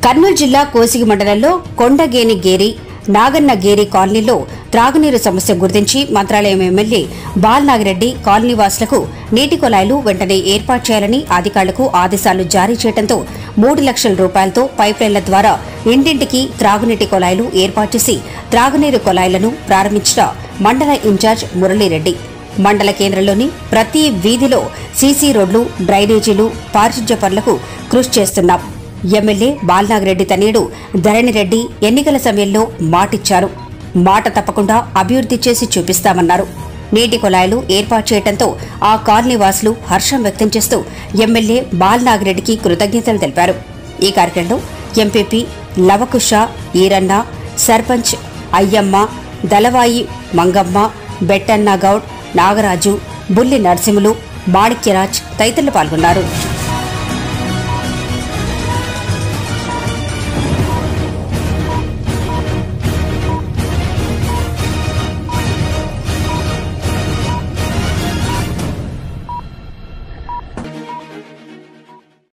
కర్నూలు జిల్లా కోసిగి మండలంలో కొండగేని గేరి నాగన్న గేరి కాలనీలో త్రాగునీరు సమస్య గుర్తించి మంత్రాలయం ఎమ్మెల్యే బాలనాగిరెడ్డి కాలనీ వాసులకు నీటి కుళాయిలు వెంటనే ఏర్పాటు చేయాలని అధికారులకు ఆదేశాలు జారీ చేయడంతో మూడు లక్షల రూపాయలతో పైప్లైన్ల ద్వారా ఇంటింటికి త్రాగునీటి కుళాయిలు ఏర్పాటు చేసి త్రాగునీరు కుళాయిలను ప్రారంభించిన మండల ఇన్ఛార్జ్ మురళీరెడ్డి మండల కేంద్రంలోని ప్రతి వీధిలో సీసీ రోడ్లు డ్రైనేజీలు పారిశుధ్య పనులకు కృషి చేస్తున్నాం ఎమ్మెల్యే బాలనాగిరెడ్డి తనయుడు ధరణిరెడ్డి ఎన్నికల సమయంలో మాటిచ్చారు మాట తప్పకుండా అభివృద్ధి చేసి చూపిస్తామన్నారు నీటి కుళాయిలు ఏర్పాటు చేయడంతో ఆ కాలనీ వాసులు హర్షం వ్యక్తం చేస్తూ ఎమ్మెల్యే బాలనాగిరెడ్డికి కృతజ్ఞతలు తెలిపారు ఈ కార్యక్రమంలో ఎంపీపీ లవకుష ఈరన్న సర్పంచ్ అయ్యమ్మ దళవాయి మంగమ్మ బెట్టన్న గౌడ్ నాగరాజు బుల్లి నరసింహులు మాణిక్యరాజ్ తదితరులు పాల్గొన్నారు